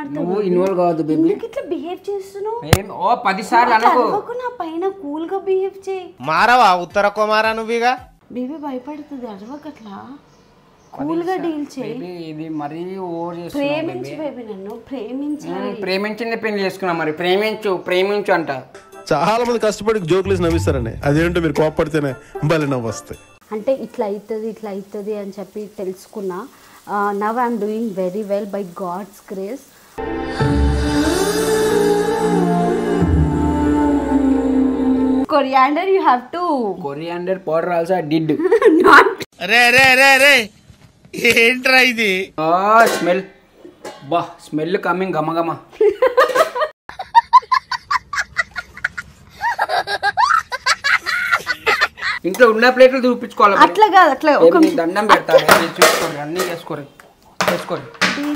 మాట్లాడతావు నువ్వు ఇన్వాల్వ్ కావద్దు బేబీ ఎందుకు ఇట్లా బిహేవ్ చేస్తున్నావు ఏం ఓ పది సార్లు అట్లా అనుకో అరవకు నా పైన కూల్ గా బిహేవ్ చేయి మారవా ఉత్తర కుమారా నువ్వుగా బేబీ భయపడుతుంది అరవకు అట్లా కూల్ గా డీల్ చేయి బేబీ ఇది మరీ ఓవర్ చేస్తున్నావు ప్రేమించు బేబీ నన్ను ప్రేమించాలి ఉమ్, ప్రేమించింది పెళ్లి చేసుకున్నా మరి ప్రేమించు ప్రేమించు అంట చాలా మంది కష్టపడి జోకులు వేసి నవ్విస్తారండి అదేంటో మీరు కోపడితేనే భలే నవ్వు వస్తాయి అంటే ఇట్లా అవుతుంది ఇట్లా అవుతుంది అని చెప్పి తెలుసుకున్నా now I'm doing very well by God's grace coriander you have to coriander powder also did not రే రే రే రే ఏంట్రా ఇది స్మెల్ బా స్మెల్ కమింగ్ గమ గమ ఇంట్లో ఉన్న ప్లేట్లు చూపించుకోవాలి మరి. అట్లా కాదు అట్లా ఒక బేబీ, నీకు దండం పెడతాను మీరు చూసుకోరు అన్నీ చేసుకోరు చేసుకోరు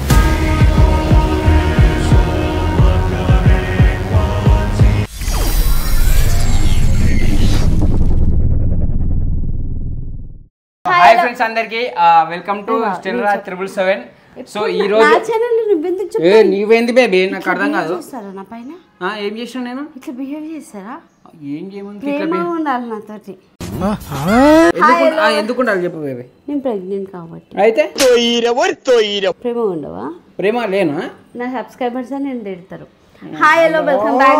హాయ్ ఫ్రెండ్స్ అందరికి welcome to Stellar triple seven so ఈ నా రోజు ఛానల్ నువ్వెందుకు ఏ నీవేంది బేబీ నాకు అర్థం కాదు చేస్తారా నా పైన ఆ, ఏం చేసిన నేను ఇట్లా బిహేవ్ చేస్తారా ఏం చేయమంది ఇట్లా ప్రేమ బే- ఉండాలి నాతోటి ఎందుకు ఆ, ఎందుకు ఉండాలి చెప్పు బేబీ నేను ప్రెగ్నెంట్ కాబట్టి అయితే ప్రేమ ఉండవా ప్రేమ లేనా నా సబ్స్క్రైబర్స్ అని నేను తిడతారు hi hello welcome back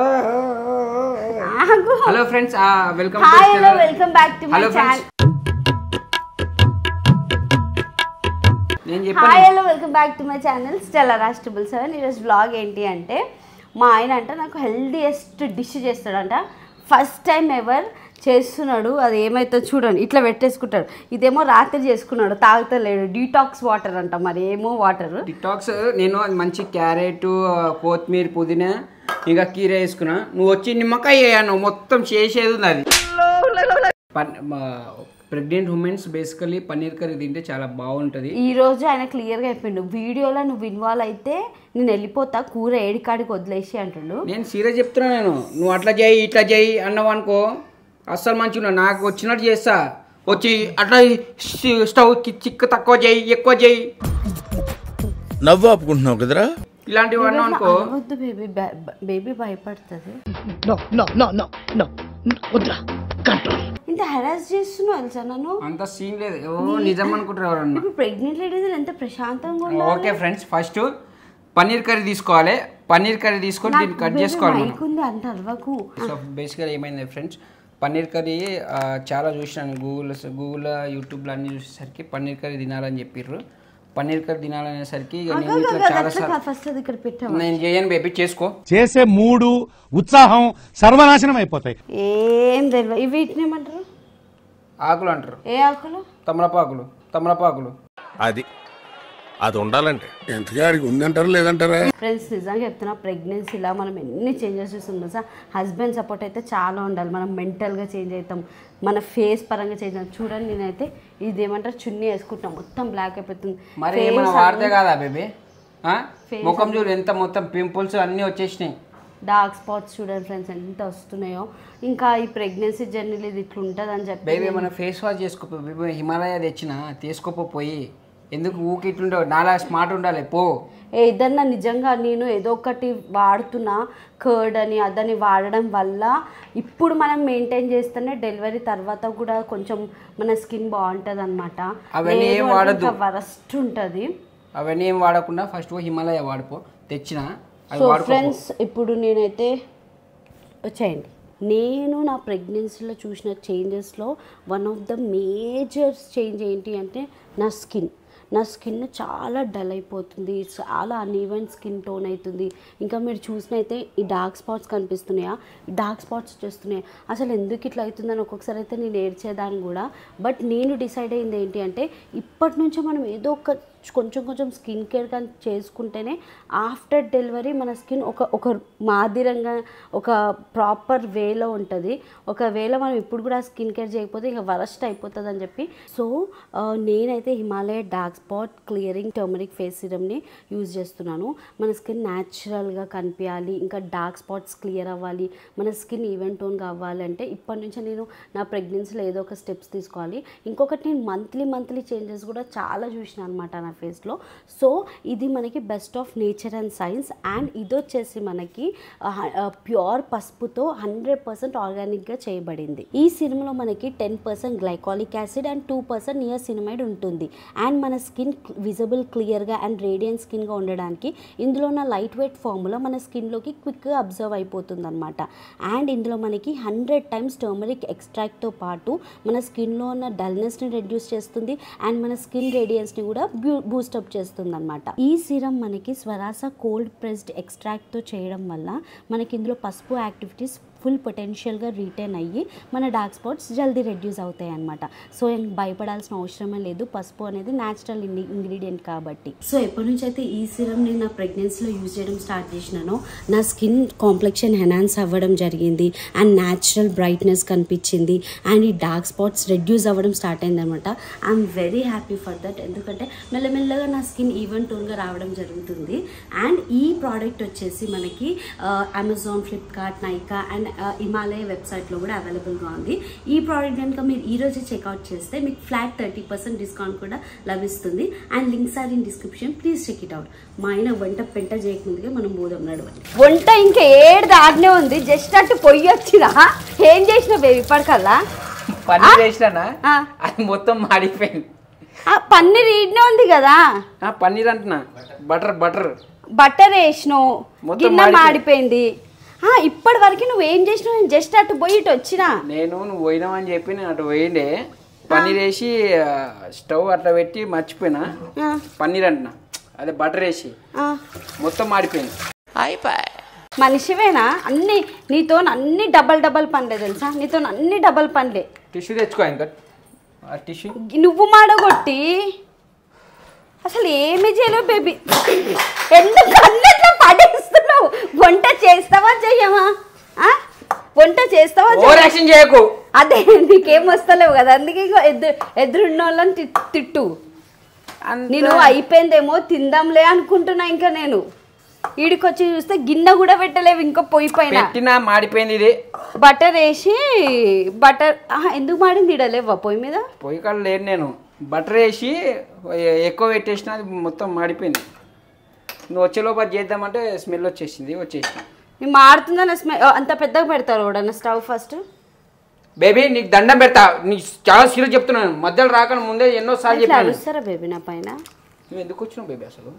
hello friends welcome hi hello welcome back to my hello friends channel నేను చెప్పాను hi hello welcome back to my channel Stellar రాస్టబుల్ సెవెన్ ఈరోజు బ్లాగ్ ఏంటి అంటే మా ఆయన అంట నాకు హెల్దీయెస్ట్ డిష్ చేస్తాడంట ఫస్ట్ టైం ఎవర్ చేస్తున్నాడు అది ఏమైతే చూడండి ఇట్లా పెట్టేసుకుంటాడు ఇదేమో రాత్రి చేసుకున్నాడు తాగుతలేడు డీటాక్స్ వాటర్ అంట మరి ఏమో వాటర్ టిక్టాక్స్ నేను అది మంచి క్యారెట్ కొత్తిమీర పుదీనా ఇంకా కీర వేసుకున్నా నువ్వు వచ్చి నిమ్మకాయ వేయను మొత్తం చేసేది ఉంది అది pregnant womens basically paneer curry తింటే చాలా బాగుంటుంది ఈ రోజు ఆయన క్లియర్గా అయిపోయిండు వీడియోలో నువ్వు ఇన్వాల్వ్ అయితే నేను వెళ్ళిపోతా కూర ఏడికాడికి వదిలేసి అంటుండు నేను సీరియస్ చెప్తున్నా నేను నువ్వు అట్లా చేయి ఇట్లా చేయి అన్నావు అనుకో అస్సలు మంచిగా నాకు వచ్చినట్టు చేస్తా వచ్చి అట్లా సి- స్టవ్ కి చిక్క తక్కువ చేయి ఎక్కువ చేయి నవ్వు ఆపుకుంటున్నావు కదరా ఇలాంటివి అన్నావు అనుకో వద్దు బేబీ బేబీ భయపడుతుంది No, no, no, no, no. Udra, control. ఇంత హెరాస్ చేస్తున్నావు తెలుసా నన్ను అంత సీన్ లేదు ఓ నిజం అనుకుంటారు ఎవరన్నా ఇప్పుడు ప్రెగ్నెంట్ లేడీస్ ఎంత ప్రశాంతంగా ఉండాలి okay friends first paneer curry తీసుకోవాలి పన్నీర్ కర్రీ తీసుకొని దీన్ని కట్ చేసుకోవాలి మనం మైక్ ఉంది అంత అరవకు సో బేసిక్గా ఏమైంది ఫ్రెండ్స్ పన్నీర్ కర్రీ ఆ, చాలా చూసినాను గూగుల్ గూగుల్ యూట్యూబ్లో అన్ని చూసేసరికి పన్నీర్ కర్రీ తినాలని చెప్పిర్రు పన్నీర్ కర్రీ తినాలనేసరికి ఇక నేను ఇట్లా చాలా సార్లు ఫస్ట్ అది ఇక్కడ పెట్టాము నేను చేయను బేబీ చేసుకో చేసే మూడు ఉత్సాహం సర్వనాశనం అయిపోతాయి ఏం తెలియదు ఇవి వీటిని ఏమంటారు ఆకులు అంటారు ఏ ఆకులు తమలపాకులు తమలపాకులు అది అది ఉండాలంటే ఎంతగాడికి ఉందంటారా లేదంటారా ఫ్రెండ్స్ నిజంగా చెప్తున్నా ప్రెగ్నెన్సీలో మనం ఎన్ని చేంజెస్ చూస్తున్నాం సార్ హస్బెండ్ సపోర్ట్ అయితే చాలా ఉండాలి మనం మెంటల్గా చేంజ్ అవుతాం మన ఫేస్ పరంగా చేంజ్ అవుతాం చూడండి నేనైతే ఇది ఏమంటారు చున్నీ వేసుకుంటాం మొత్తం బ్లాక్ అయిపోతుంది మరి Face ఏమైనా అన్ని- వాడితే కాదా బేబీ ముఖం చూడు ఎంత మొత్తం పింపుల్స్ అన్నీ వచ్చేసినాయి డార్క్ స్పాట్స్ చూడండి ఫ్రెండ్స్ ఎంత వస్తున్నాయో ఇంకా ఈ ప్రెగ్నెన్సీ జర్నీలో ఇది ఇట్లా ఉంటుంది అని చెప్పి బేబీ మన ఫేస్ వాష్ చేసుకోపో బేబీ హిమాలయ తెచ్చిన తీసుకోపో పోయి ఎందుకు ఊకి ఇట్లుంటావు నాలా స్మార్ట్ ఉండాలి పో ఏ ఇదన్నా నిజంగా నేను ఏదో ఒకటి వాడుతున్నా కర్డ్ అని అదని వాడడం వల్ల ఇప్పుడు మనం మెయింటైన్ చేస్తేనే డెలివరీ తర్వాత కూడా కొంచెం మన స్కిన్ బాగుంటుంది అనమాట అవన్నీ ఏం వాడొద్దు. వరస్ట్ ఉంటుంది అవన్నీ ఏం వాడకుండా ఫస్ట్ హిమాలయ వాడిపో తెచ్చిన అవి సో వాడుకో ఫ్రెండ్స్ ఇప్పుడు నేనైతే వచ్చేయండి నేను నా ప్రెగ్నెన్సీలో చూసిన చేంజెస్లో one of the major change ఏంటి అంటే నా స్కిన్ నా స్కిన్ చాలా డల్ అయిపోతుంది చాలా అన్ఈవెన్ స్కిన్ టోన్ అవుతుంది ఇంకా మీరు చూసినైతే ఈ డార్క్ స్పాట్స్ కనిపిస్తున్నాయా ఈ డార్క్ స్పాట్స్ వచ్చేస్తున్నాయి అసలు ఎందుకు ఇట్లా అవుతుందని ఒక్కొక్కసారి అయితే నేను ఏడ్చేదాన్ని కూడా బట్ నేను డిసైడ్ అయింది ఏంటి అంటే ఇప్పటి నుంచే మనం ఏదో ఒక కొంచెం కొంచెం స్కిన్ కేర్ కానీ చేసుకుంటేనే ఆఫ్టర్ డెలివరీ మన స్కిన్ ఒక ఒక మాదిరంగా ఒక ప్రాపర్ వేలో ఉంటుంది ఒకవేళ మనం ఇప్పుడు కూడా స్కిన్ కేర్ చేయకపోతే ఇంకా వరస్ట్ అయిపోతుంది అని చెప్పి సో ఆ, నేనైతే Himalaya dark spot clearing turmeric face సిరమ్ని యూజ్ చేస్తున్నాను మన స్కిన్ న్యాచురల్గా కనిపించాలి ఇంకా డార్క్ స్పాట్స్ క్లియర్ అవ్వాలి మన స్కిన్ ఈవెన్ టోన్ కావాలంటే ఇప్పటి నుంచి నేను నా ప్రెగ్నెన్సీలో ఏదో ఒక స్టెప్స్ తీసుకోవాలి ఇంకొకటి నేను మంత్లీ మంత్లీ చేంజెస్ కూడా చాలా చూసిన అనమాట మన ఫేస్లో సో ఇది మనకి best of nature and science and ఇది వచ్చేసి మనకి ప్యూర్ పసుపుతో హండ్రెడ్ పర్సెంట్ ఆర్గానిక్గా చేయబడింది ఈ సినిమాలో మనకి ten percent glycolic acid and two percent niacinamide ఉంటుంది అండ్ మన స్కిన్ విజిబుల్ క్లియర్గా అండ్ రేడియంట్ స్కిన్గా ఉండడానికి ఇందులో ఉన్న లైట్ వెయిట్ ఫార్ములా మన స్కిన్లోకి క్విక్గా అబ్జర్వ్ అయిపోతుంది అనమాట అండ్ ఇందులో మనకి హండ్రెడ్ టైమ్స్ టర్మరిక్ ఎక్స్ట్రాక్ట్తో పాటు మన స్కిన్లో ఉన్న డల్నెస్ని రెడ్యూస్ చేస్తుంది అండ్ మన స్కిన్ రేడియన్స్ని కూడా బూస్టప్ చేస్తుంది అనమాట ఈ సీరం మనకి స్వరాస కోల్డ్ ప్రెస్డ్ ఎక్స్ట్రాక్ట్తో చేయడం వల్ల మనకి ఇందులో పసుపు యాక్టివిటీస్ ఫుల్ పొటెన్షియల్గా రీటైన్ అయ్యి మన డార్క్ స్పాట్స్ జల్దీ రెడ్యూస్ అవుతాయి అనమాట సో ఏం భయపడాల్సిన అవసరమే లేదు పసుపు అనేది న్యాచురల్ ఇంగ్రీడియంట్ కాబట్టి సో ఎప్పటి నుంచి అయితే ఈ సిరం నేను నా ప్రెగ్నెన్సీలో యూజ్ చేయడం స్టార్ట్ చేసినానో నా స్కిన్ కాంప్లెక్షన్ ఎనాన్స్ అవ్వడం జరిగింది అండ్ న్యాచురల్ బ్రైట్నెస్ కనిపించింది అండ్ ఈ డార్క్ స్పాట్స్ రెడ్యూస్ అవ్వడం స్టార్ట్ అయింది అనమాట I'm very happy for that ఎందుకంటే మెల్లమెల్లగా నా స్కిన్ ఈవెన్ టోన్గా రావడం జరుగుతుంది అండ్ ఈ ప్రోడక్ట్ వచ్చేసి మనకి అమెజాన్ ఫ్లిప్కార్ట్ నైకా అండ్ హిమాలయ వెబ్సైట్లో కూడా అవైలబుల్గా ఉంది ఈ ప్రోడక్ట్ కనుక మీరు ఈ రోజు చెక్అవుట్ చేస్తే మీకు ఫ్లాట్ థర్టీ పర్సెంట్ డిస్కౌంట్ కూడా లభిస్తుంది and links are in description please check it out మా ఆయన వంట పెంట చేయకముందుగా మనం బోధం నడవండి వంట ఇంకా ఏడు దాటినే ఉంది జస్ట్ అటు పొయ్యి వచ్చిరా ఏం చేసిన బేబీ ఇప్పటికల్లా పన్నీర్ వేసినా ఆ. అది మొత్తం మాడిపోయింది ఆ, పన్నీర్ ఈడనే ఉంది కదా ఆ, పన్నీర్ అంటున్నా బటర్ బటర్ బట్టర్ వేసినావు మొత్తం గిన్నె మాడిపోయింది. మాడిపోయింది ఆ, ఇప్పటి వరకు నువ్వు ఏం చేసినావు నేను జస్ట్ అటు పోయి ఇటు వచ్చినా నేను నువ్వు పోయినావని చెప్పి నేను అటు పోయిండే పన్నీర్ వేసి ఆ, స్టవ్ అట్లా పెట్టి మర్చిపోయినా ఆ, పన్నీర్ అంటున్నా అదే బటర్ వేసి ఆ. మొత్తం మాడిపోయింది మనిషివేనా అన్ని నీతో అన్ని డబల్ డబల్ పనులే తెలుసా నీతో అన్ని డబల్ పనులే టిష్యూ తెచ్చుకో ఇంకా ఆ టిష్యూ నువ్వు మాడగొట్టి అసలు ఏమి చేయలేవు బేబీ ఎందుకు అన్నిట్లో పడేస్తున్నావు వంట చేస్తావా చెయ్యమా ఆ? వంట చేస్తావా ఓవర్ చెయ్యవా? యాక్షన్ చేయకు అదే నీకేం వస్తలేవు కదా అందుకే ఇగో ఎదురు ఎదురున్న వాళ్ళని తి- తిట్టు అంత- నేను అయిపోయిందేమో తిందాంలే అనుకుంటున్నా ఇంకా నేను ఈడికొచ్చి చూస్తే గిన్నె కూడా పెట్టలేవు ఇంకా పొయ్యి పైన పెట్టినా మాడిపోయింది ఇది బటర్ వేసి బటర్ ఆహా, ఎందుకు మాడింది ఇడలేవా పొయ్యి మీద పొయ్యి కాడ లేను నేను బటర్ వేసి ఎ- ఎక్కువ పెట్టేసిన అది మొత్తం మాడిపోయింది నువ్వు వచ్చేలోపు అది చేద్దామంటే స్మెల్ వచ్చేసింది వచ్చేసింది నేను మాడుతుందని స్మెల్ అంత పెద్దగా పెడతారు కూడా స్టవ్ ఫస్ట్ బేబీ నీకు దండం పెడతా నీకు చాలా సీరియస్ చెప్తున్నాను మధ్యలో రాకుండా ముందే ఎన్నో సార్లు ఇట్లా చెప్పాను అరుస్తారా బేబీ నా పైన నువ్వు ఎందుకు వచ్చినావు బేబీ అసలు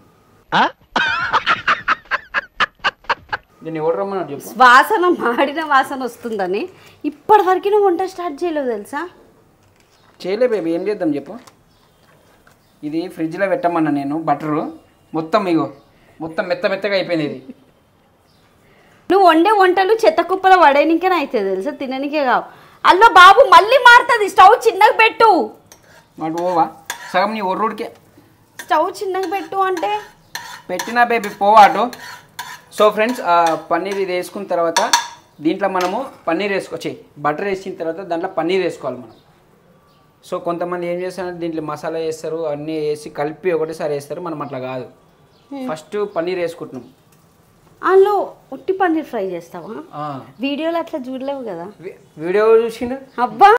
దీన్ని ఎవరు రమ్మన్నాడు చెప్పు వాసన మాడిన వాసన వస్తుందని ఇప్పటి వరకు నువ్వు వంట స్టార్ట్ చేయలేవు తెలుసా చేయలే బేబీ ఏం చేద్దాం చెప్పు ఇది ఫ్రిడ్జ్లో పెట్టమన్నా నేను బటరు మొత్తం ఇగో మొత్తం మెత్త మెత్తగా అయిపోయింది ఇది నువ్వు వండే వంటలు చెత్త కుప్పల పడేనికే అవుతుంది తెలుసా తిననికే కావు అల్లో బాబు మళ్ళీ మారుతుంది స్టవ్ చిన్నగా పెట్టు మాట పోవా సగం నీ ఒర్రుడికే స్టవ్ చిన్నగా పెట్టు అంటే పెట్టినా బేబీ పోవా అటు సో ఫ్రెండ్స్ పన్నీర్ ఇది వేసుకున్న తర్వాత దీంట్లో మనము పన్నీర్ వేసుకోవచ్చు బటర్ వేసిన తర్వాత దాంట్లో పన్నీర్ వేసుకోవాలి మనం సో కొంతమంది ఏం చేస్తారంటే దీంట్లో మసాలా వేస్తారు అన్నీ వేసి కలిపి ఒకటేసారి వేస్తారు మనం అట్లా కాదు ఫస్ట్ పన్నీర్ వేసుకుంటున్నాం అందులో ఉట్టి పన్నీర్ ఫ్రై చేస్తావా ఆ. వీడియోలో అట్లా చూడలేవు కదా వి- వీడియో చూసిండు అబ్బా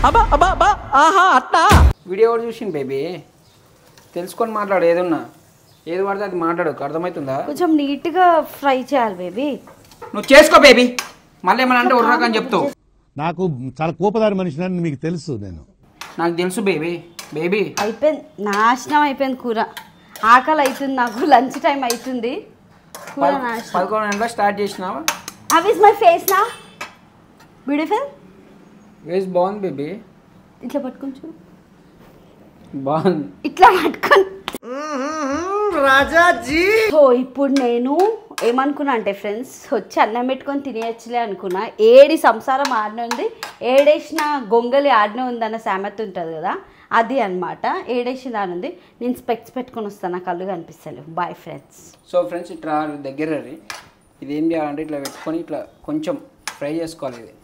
వీడియో కూడా చూసిండు బేబీ తెలుసుకొని మాట్లాడు ఏదున్నా ఏది పడితే అది మాట్లాడు అర్థమవుతుందా కొంచెం నీట్గా ఫ్రై చేయాలి బేబీ నువ్వు చేసుకో బేబీ మళ్ళీ ఏమన్నా అంటే ఉర్రాకని చెప్తావు నాకు చాలా కోపదారి మనిషినని మీకు తెలుసు నేను నాకు తెలుసు బేబీ బేబీ అయిపోయింది నాశనం అయిపోయింది కూర ఆకలి అవుతుంది నాకు లంచ్ టైం అవుతుంది కూర నాశనం పదకొండు గంటలకు స్టార్ట్ చేసినావా హవ్ ఇస్ మై ఫేస్ నా బ్యూటిఫుల్ వేస్ బాగుంది బేబీ ఇట్లా పట్టుకొని చూడు బాగుంది ఇట్లా పట్టుకొని రాజాజీ సో ఇప్పుడు నేను ఏమనుకున్నా అంటే ఫ్రెండ్స్ వచ్చి అన్నం పెట్టుకొని తినేయచ్చులే అనుకున్నా ఏడి సంసారం ఆడనే ఉంది ఏడేసిన గొంగలి ఆడనే ఉందన్న సామెత ఉంటుంది కదా అది అన్నమాట ఏడేసిన దాని ఉంది నేను స్పెక్స్ పెట్టుకొని వస్తాను నా కళ్ళు కనిపిస్తలేవు బాయ్ ఫ్రెండ్స్ సో ఫ్రెండ్స్ ఇట్లా దగ్గర రండి. ఇది ఏం చేయాలంటే ఇట్లా పెట్టుకొని ఇట్లా కొంచెం ఫ్రై చేసుకోవాలి ఇది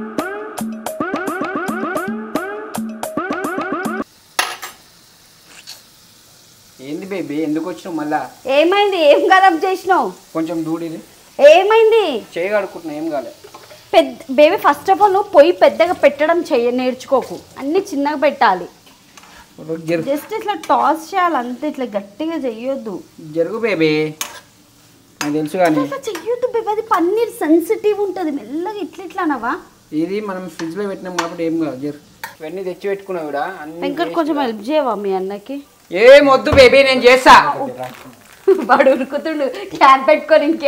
ఏంది బేబీ ఎందుకు వచ్చినావు మళ్ళా ఏమైంది ఏం ఖరాబ్ చేసినావు కొంచెం దూడి ఇది ఏమైంది చేయగడుకుంటున్నా ఏం కాలే పెద్ద బేబీ ఫస్ట్ ఆఫ్ ఆల్ నువ్వు పొయ్యి పెద్దగా పెట్టడం చెయ్య నేర్చుకోకు అన్నీ చిన్నగా పెట్టాలి జరుగు జస్ట్ ఇట్లా టాస్ చేయాలి అంతే ఇట్లా గట్టిగా చెయ్యొద్దు జరుగు బేబీ నాకు తెలుసు కానీ ఇట్లా చెయ్యొద్దు బేబీ అది పన్నీర్ సెన్సిటివ్ ఉంటుంది మెల్లగా ఇట్లా ఇట్లా అనవా ఇది మనం ఫ్రిడ్జ్ లో పెట్టినాం కాబట్టి ఏం కాదు జరు ఇవన్నీ తెచ్చి పెట్టుకున్నావు కూడా అన్ని వెంకట్ కొంచెం హెల్ప్ చేయవా మీ అన్నకి ఏం వద్దు బేబీ నేను చేస్తా వాడు ఉరుకుతుండు క్యాప్ పెట్టుకొని ఇంకే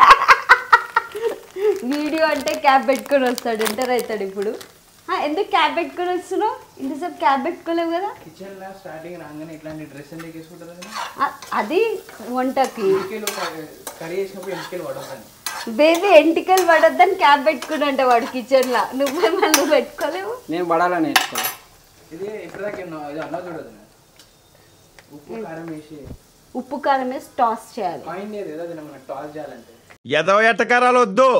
వీడియో అంటే క్యాప్ పెట్టుకొని వస్తాడు ఎంటర్ అవుతాడు ఇప్పుడు ఆ, ఎందుకు క్యాప్ పెట్టుకొని వస్తున్నావు ఇంతసేపు క్యాప్ పెట్టుకోలేవు కదా కిచెన్ లో స్టార్టింగ్ రాగానే ఇట్లాంటి డ్రెస్ ఎందుకు వేసుకుంటారు ఆ, అది వంటకి కర్రీ చేసినప్పుడు ఎంటికలు పడతాను బేబీ ఎంటికలు పడొద్దని క్యాప్ పెట్టుకుని అంటే వాడు కిచెన్ లో నువ్వే మళ్ళీ నువ్వు పెట్టుకోలేవు నేను పడాలని వేసుకోవాలి ఇది ఇప్పటిదాకా ఎన్నో ఇది అన్నా చూడదు ఉప్పు కారం వేసి ఉప్పు కారం వేసి టాస్ చేయాలి పాయింట్ లేదు ఏదో మనం టాస్ చేయాలంటే ఎదవ ఎట్టకారాలు వద్దు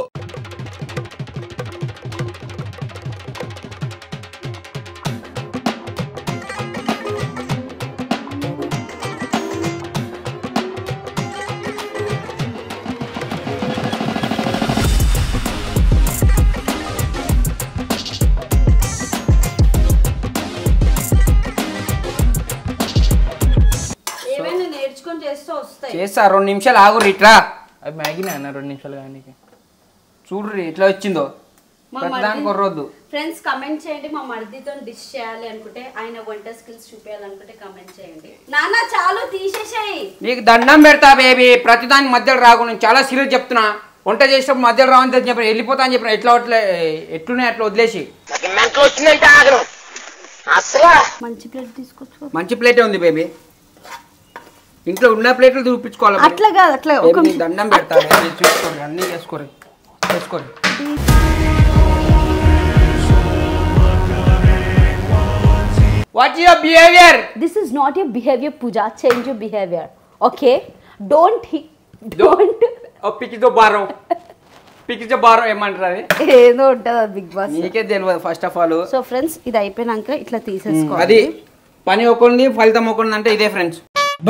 ఏమైనా నేర్చుకొని చేస్తే వస్తాయి చేస్తా రెండు నిమిషాలు ఆగు ఇట్లా అవి మ్యాగీనే అన్న రెండు నిమిషాలు కానీ చూడ్రి ఎట్లా వచ్చిందో మా ప్రతిదానికి కొర్రొద్దు ఫ్రెండ్స్ కమెంట్ చేయండి మా మరిదితో డిష్ చేయాలి అనుకుంటే ఆయన వంట స్కిల్స్ చూపించాలనుకుంటే కమెంట్ చేయండి నాన్న చాలు తీసేసాయి నీకు దండం పెడతా బేబీ ప్రతిదానికి మధ్యలో రాకు నేను చాలా సీరియస్ చెప్తున్నా వంట చేసేటప్పుడు మధ్యలో రావని చెప్పిన వెళ్ళిపోతా అని చెప్పిన ఎట్లా అట్లా ఎట్లున్నాయి అట్లా వదిలేసి మంచి ప్లేట్ తీసుకొచ్చు మంచి ప్లేటే ఉంది బేబీ ఇంట్లో ఉన్న ప్లేట్లు చూపించుకోవాలి మరి. అట్లా కాదు అట్లా ఒక బేబీ, నీకు దండం పెడతా బేబీ, చూసుకోండి అన్నీ చేసుకోరు చేసుకోండి what your behaviour this is not your behaviour Pooja change your behaviour okay don't don't పిచ్చితో బారో పిచ్చితో బారో ఏమంటారు అది ఏదో ఉంటుంది బిగ్ బాస్ నీకే తెలియదు first of all so friends ఇది అయిపోయినాక ఇట్లా తీసేసుకోవాలి అది పని ఒకరిది ఫలితం ఒకరిది అంటే ఇదే ఫ్రెండ్స్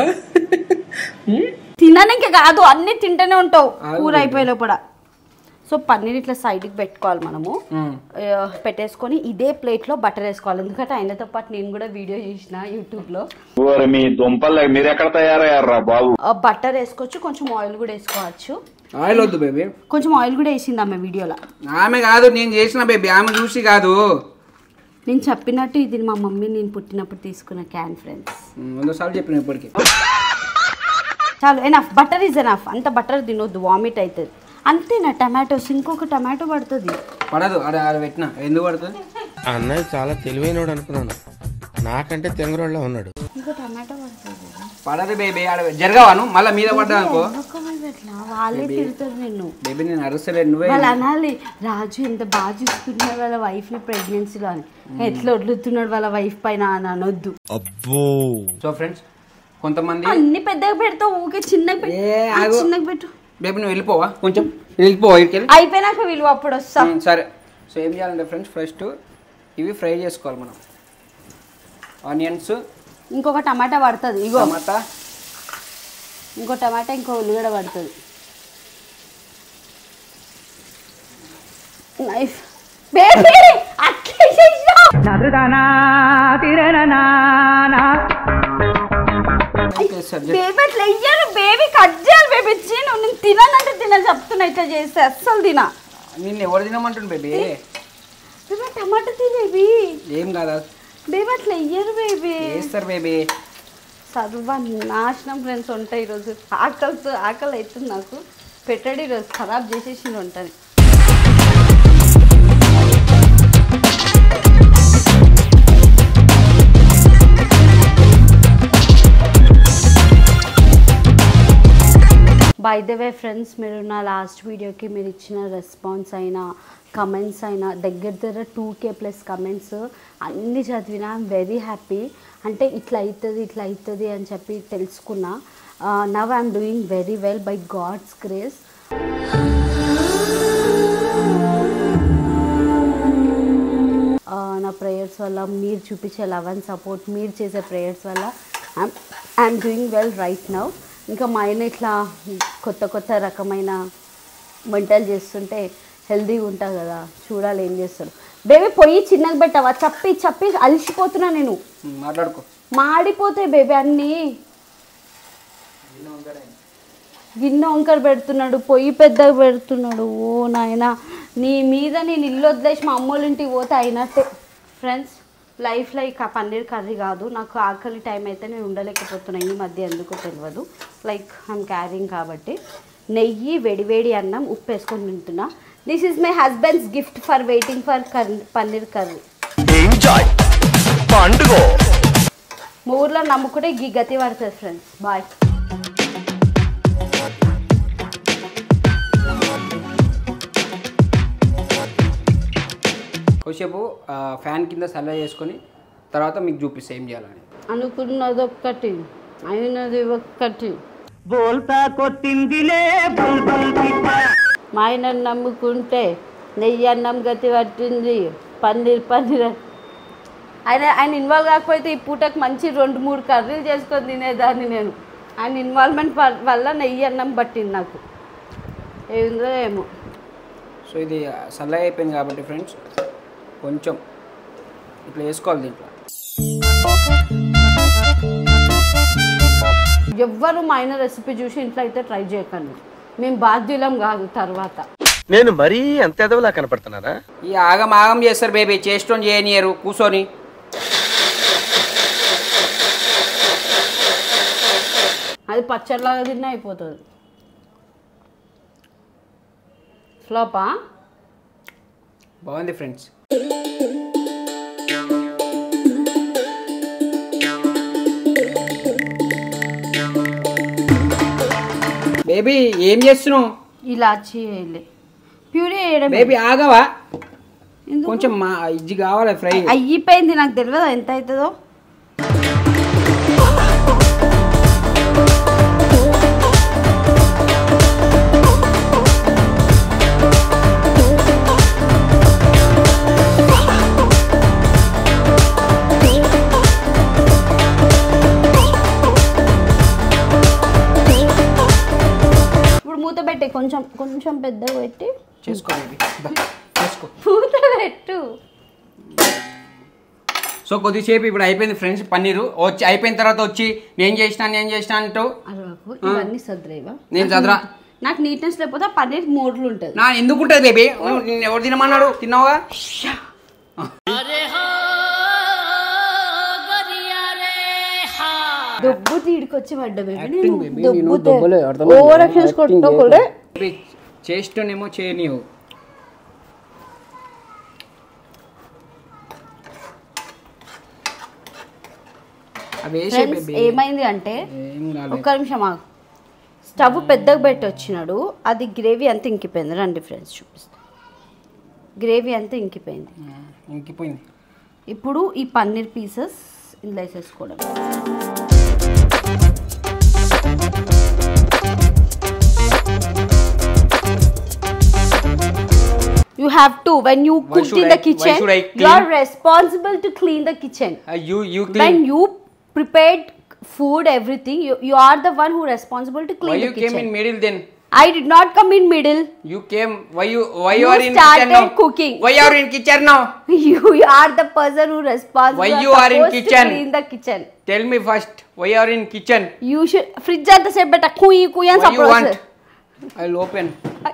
తినడానికి కాదు అన్ని తింటూనే ఉంటావు ఆగు కూర baby. అయిపోయే లోపల సో పన్నీర్ ఇట్లా సైడ్కి పెట్టుకోవాలి మనము ఆ, పెట్టేసుకొని ఇదే ప్లేట్లో బటర్ వేసుకోవాలి ఎందుకంటే ఆయనతో పాటు నేను కూడా వీడియో చేసిన యూట్యూబ్లో ఓరి మీ దుంపలు మీరెక్కడ తయారయ్యారా బాబు బటర్ వేసుకోవచ్చు కొంచెం ఆయిల్ కూడా వేసుకోవచ్చు ఆయిల్ వద్దు బేబీ కొంచెం ఆయిల్ కూడా వేసింది ఆమె వీడియోలో ఆమె కాదు నేను చేసిన బేబీ ఆమె చూసి కాదు నేను చెప్పినట్టు ఇది మా మమ్మీ నేను పుట్టినప్పుడు తీసుకున్న క్యాన్ ఫ్రెండ్స్ వంద సార్లు చెప్పిన ఇప్పటికి చాలు ఎనఫ్ బటర్ ఈజ్ ఎనఫ్ అంత బటర్ తినొద్దు వామిట్ అవుతుంది అంతేనా టమాటోస్ ఇంకొక టమాటో పడుతుంది పడదు ఆడ ఆడ పెట్టిన ఎందుకు పడుతుంది అన్నయ్య చాలా తెలివైనోడు అనుకున్నాను నాకంటే తెంగరోళ్ళ ఉన్నాడు ఇంకో టమాటో పడుతుంది పడదు బేబీ ఆడ జరగవాను మళ్ళీ మీద పడ్డా అనుకో ఎందుకు మరి అట్లా వాళ్ళే తిడతారు నిన్ను బేబీ నేను అరుస్తలేదు నువ్వే వాళ్ళు అనాలి రాజు ఎంత బాగా చూసుకుంటున్నాడు వాళ్ళ వైఫ్ ని ప్రెగ్నెన్సీలో అని ఎట్లా వదులుతున్నాడు వాళ్ళ వైఫ్ పైన అని అనొద్దు అబ్బో సో ఫ్రెండ్స్ కొంతమంది అన్ని పెద్దగా పెడతావు ఊకే చిన్నగా పెట్టు ఏ, ఆ, ఆగు. చిన్నగా పెట్టు బేబీ నువ్వు వెళ్ళిపోవా కొంచెం వెళ్ళిపోవా ఇక్కడికి అయిపోయినాక విలువ అప్పుడు వస్తా ఉమ్, సరే సో ఏం చేయాలంటే ఫ్రెండ్స్ ఫస్ట్ ఇవి ఫ్రై చేసుకోవాలి మనం ఆనియన్స్ ఇంకొక టమాటా పడుతుంది ఇగో టమాటా ఇంకో టమాటా ఇంకో ఉల్లిగడ్డ పడుతుంది నైఫ్ బేబీ అట్లే చేసినావు చేస్తారు. బేబీ అట్లా వెయ్యాలి బేబీ కట్ చేయాలి బేబీ నేను నేను తిననంటే తిన చెప్తున్నా ఇట్లా చేస్తే అస్సలు తినా నిన్ను ఎవరు తినమంటుంది బేబీ బేబీ టమాటా తీ బేబీ ఏం కాదా బేబీ అట్లా వెయ్యరు బేబీ వేస్తారు బేబీ సర్వ నాశనం ఫ్రెండ్స్ ఉంటాయి ఈరోజు ఆకలితో ఆకలి అవుతుంది నాకు పెట్టడి ఈరోజు ఖరాబ్ చేసేసి ఉంటుంది బై ద వే ఫ్రెండ్స్ మీరు నా లాస్ట్ వీడియోకి మీరు ఇచ్చిన రెస్పాన్స్ అయినా కమెంట్స్ అయినా దగ్గర దగ్గర టూ కే ప్లస్ కమెంట్స్ అన్నీ చదివినా వెరీ హ్యాపీ అంటే ఇట్లా అవుతుంది ఇట్లా అవుతుంది అని చెప్పి తెలుసుకున్నా now I'm doing very well by God's grace నా ప్రేయర్స్ వల్ల మీరు చూపించే లవ్ అండ్ సపోర్ట్ మీరు చేసే ప్రేయర్స్ వల్ల I'm doing well right now ఇంకా మా ఆయన ఇట్లా కొత్త కొత్త రకమైన వంటలు చేస్తుంటే హెల్తీగా ఉంటా కదా చూడాలి ఏం చేస్తారు బేబీ పొయ్యి చిన్నగా పెట్టవా చప్పి చప్పి అలసిపోతున్నా నేను ఉమ్, మాట్లాడుకో మాడిపోతాయి బేబీ అన్నీ గిన్నె వంకర పెడుతున్నాడు పొయ్యి పెద్దగా పెడుతున్నాడు ఓ నాయన నీ మీద నేను ఇల్లు వదిలేసి మా అమ్మోళ్ళ ఇంటికి పోతే అయినట్టే ఫ్రెండ్స్ లైఫ్లో ఇక పన్నీర్ కర్రీ కాదు నాకు ఆకలి టైం అయితే నేను ఉండలేకపోతున్నాను ఈ మధ్య ఎందుకో తెలియదు లైక్ ఐమ్ క్యారింగ్ కాబట్టి నెయ్యి వేడివేడి అన్నం ఉప్పు వేసుకొని తింటున్నా this is my husband's gift for waiting for curry paneer curry మా ఊర్లో నమ్ముకుంటే ఈ గతి పడుతుంది ఫ్రెండ్స్ బాయ్ కొద్దిసేపు ఆ, ఫ్యాన్ కింద సల్ల చేసుకొని తర్వాత మీకు చూపిస్తే ఏం చేయాలని అనుకున్నది ఒక్కటి అయినది ఒక్కటి బోల్తా కొట్టిందిలే మా ఆయన నమ్ముకుంటే నెయ్యి అన్నం గతి పట్టింది పన్నీర్ పన్నీర్ ఆయన ఆయన ఇన్వాల్వ్ కాకపోతే ఈ పూటకు మంచి రెండు మూడు కర్రీలు చేసుకొని తినేదాన్ని నేను ఆయన ఇన్వాల్వ్మెంట్ వల్ల నెయ్యి అన్నం పట్టింది నాకు ఏందో ఏమో సో ఇది సల్లగా అయిపోయింది కాబట్టి ఫ్రెండ్స్ కొంచెం ఇట్లా వేసుకోవాలి దీంట్లో ఎవ్వరు మా ఆయన రెసిపీ చూసి ఇంట్లో అయితే ట్రై చేయకండి మేము బాధ్యులం కాదు తర్వాత నేను మరీ అంత ఎదవలా కనపడుతున్నారా ఈ ఆగం ఆగం చేస్తారు బేబీ చేష్టం చేయనియరు కూర్చొని అది పచ్చడిలాగా తిన్నా అయిపోతుంది ఫ్లాపా బాగుంది ఫ్రెండ్స్ బేబీ ఏం చేస్తున్నావు ఇలాచి వేయలే ప్యూరీ వేయడం బేబీ ఆగవా ఎందుకు? కొంచెం మా ఇది కావాలి ఫ్రై అయిపోయింది నాకు తెలియదు ఎంత అవుతుందో ఇప్పుడు మూత పెట్టి కొంచెం కొంచెం పెద్దగా పెట్టి చేసుకో బేబీ దా, చేసుకో మూత పెట్టు సో కొద్దిసేపు ఇప్పుడు అయిపోయింది ఫ్రెండ్స్ పన్నీరు వచ్చి అయిపోయిన తర్వాత వచ్చి నేను చేసిన నేను చేసిన అంటూ అరవకు ఇవన్నీ సద్రేవా నేను చదరా నాకు నీట్నెస్ లేకపోతే ఆ పన్నీర్ మోడ్లు ఉంటుంది నా ఎందుకు ఉంటుంది బేబీ నిన్ను ఎవరు తినమన్నాడు తిన్నావుగా దొబ్బు తీడికొచ్చి పడ్డా baby. Acting నేను baby, దొబ్బు నేను తే- దొబ్బలే, అర్థమైందా? ఓవర్ యాక్షన్స్ Acting కొట్టుకోకూడదు బేబీ చేష్టనేమో చేయనీవు అవి వేసే ఫ్రెండ్స్ బేబీ ఏమైంది అంటే ఏం కాలేదు ఒక్క నిమిషం ఆగు స్టవ్ పెద్దగా పెట్టి వచ్చినాడు అది గ్రేవీ అంతా ఇంకిపోయింది రండి ఫ్రెండ్స్ చూపిస్తా గ్రేవీ అంతా ఇంకిపోయింది ఇంకిపోయింది ఇప్పుడు ఈ పన్నీర్ పీసెస్ ఇందులో వేసేసుకోవడం You have to when you Why cook should in the I- why kitchen, should I you are clean? responsible to clean the kitchen. You you when clean you prepared food everything you, you are the one who responsible to why clean you the came kitchen in middle then i did not come in middle you came why you why You you are in started kitchen now cooking. Why are in kitchen now you are the person who responsible Why are you are in supposed kitchen? to clean the kitchen tell me first why are in kitchen you should fridge అంత సేపు పెట్ట కుయ్యి కుయ్యి అని why you suppose want I will open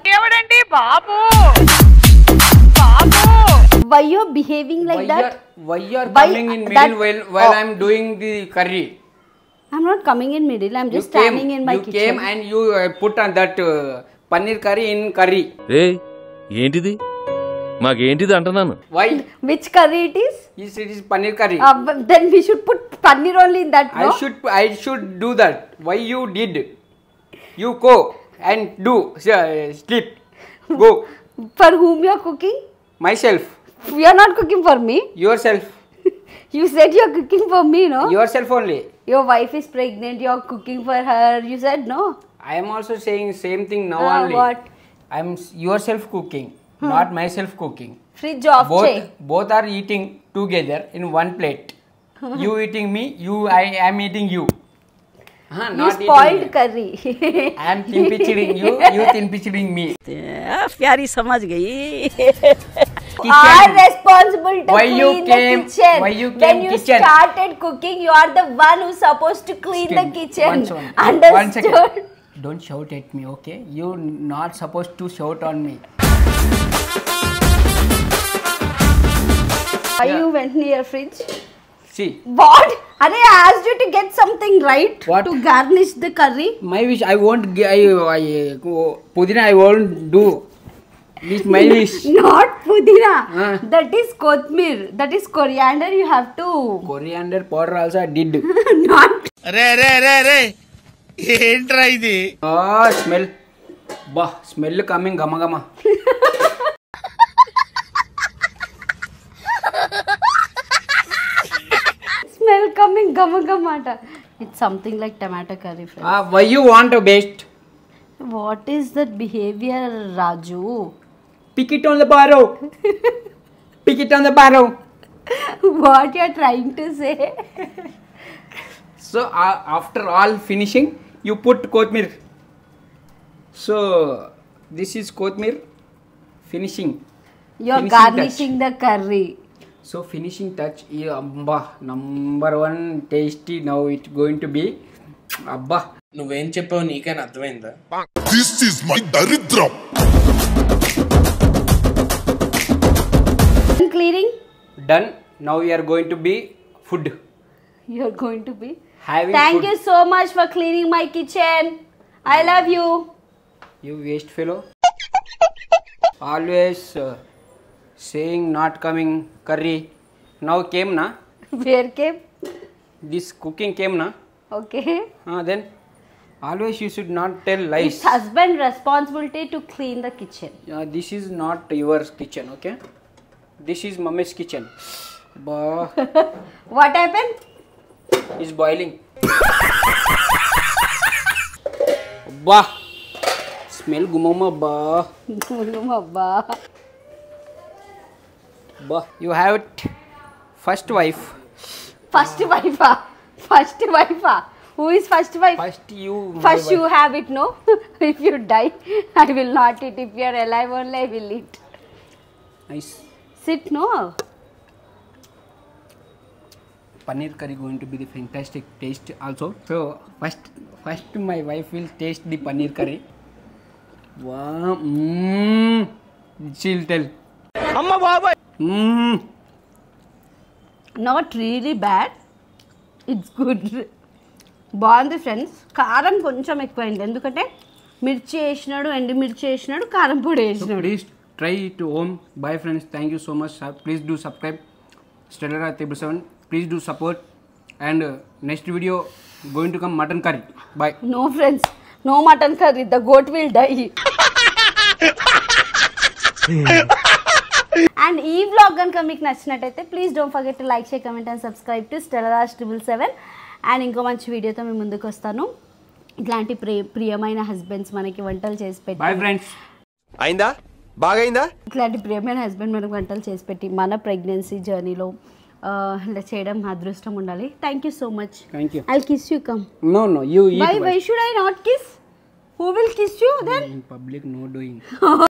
why you are behaving like why that are why you are Why coming in that- middle while while oh. I'm doing the curry? i'm not coming in middle i'm You just came, standing in my you kitchen came and you uh, put on that uh, paneer curry in curry. ఏయ్ ఏంటిది మాకేంటిది అంటున్నాను Why? which curry it is Yes, it is paneer curry. uh, but then we should put paneer only in that I no? should I should do that. Why you did? You go and do uh, sleep. Go for whom you are cooking myself you are not cooking for me yourself you said you are cooking for me no yourself only. your wife is pregnant you are cooking for her you said no I am also saying same thing now Ah, only. what? I am s- yourself cooking, not myself cooking. fridge off both chey both are eating together in one plate you eating me you i am eating you huh, you not spoiled eating me. curry i am tinpichiding you you tinpichiding me प्यारी समझ गई kitchen. are responsible to Why you clean came- the kitchen. why you when came you kitchen? started cooking, you are the one who's supposed to clean the kitchen. One second. Understood? One second. Don't shout at me, okay? You're not supposed to shout on me. Why you went near fridge? See, What? Are I asked you to get something right What? to garnish the curry. my wish, I won't, gi- I, I, Pudina, I won't do. This my wish. Not pudina. Ah. That is kothmir. That is coriander. You have to Coriander powder also I did. not. రే రే రే రే ఏంట్రా ఇది Ah, smell. Bah, smell coming gama gama. Smell coming gama gamata. It's something like tomato curry. Friends. Ah, why you want to best? What is that behavior, Raju? Pick it on the barrow. Pick it on the barrow. what you're trying to say? So uh, after all finishing, you put kothmir. So this is kothmir finishing. You're Finishing garnishing the curry. So finishing touch, yeah, abba, number one tasty. Now it's going to be abba. నువ్వేం చెప్పావు నీకైనా అర్థమైందా This is my daridram. And clearing, Done. Now we are going to be food. you're going to be. Having Thank food. you so much for cleaning my kitchen. I love you. You waste fellow. Always uh, saying not coming curry. Now came na. Where came? This cooking came na. Okay. Ah, then always you should not tell It's lies. husband responsibility to clean the kitchen. Uh, this is not your kitchen, okay? This is mommy's kitchen. Bah, What happened? is boiling. bah, smell gumama bah. Abba. Bah, you have it. First wife. First wife. ah. First wife. ah. Who is first wife? First you. my First you wife. have it, no? if you die, I will not eat. If you are alive only, I will eat. Nice. Sit, no? Paneer curry going to be the fantastic taste also. So first, first my wife will taste the paneer curry. Wow. Mmm. She'll tell. అమ్మ బాబాయ్ Mmm. Not really bad it's good బాగుంది friends కారం కొంచెం ఎక్కువైంది ఎందుకంటే మిర్చి వేసినాడు ఎండు మిర్చి వేసినాడు కారం పొడి So వేసినాడు please try it home. Bye friends. Thank you so much. Sub- Please do subscribe. Stellar Table 7. Please do support. And uh, next video going to come mutton curry. Bye. No friends no mutton curry the goat will die and ఈ vlog కనుక మీకు నచ్చినట్టయితే please don't forget to like share comment and subscribe to Stellaraj triple seven and ఇంకో మంచి వీడియోతో మేము ముందుకు వస్తాను ఇట్లాంటి ప్రియ ప్రియమైన హస్బెండ్స్ మనకి వంటలు చేసి Bye పెట్టి friends. అయిందా బాగైందా ఇట్లాంటి ప్రియమైన హస్బెండ్ మనకు వంటలు చేసి పెట్టి మన ప్రెగ్నెన్సీ జర్నీలో ఇలా చేయడం అదృష్టం ఉండాలి thank you so much Thank you. I kiss you come No, no. You eat. Why first. Why should I not kiss who will kiss you then In public, no doing.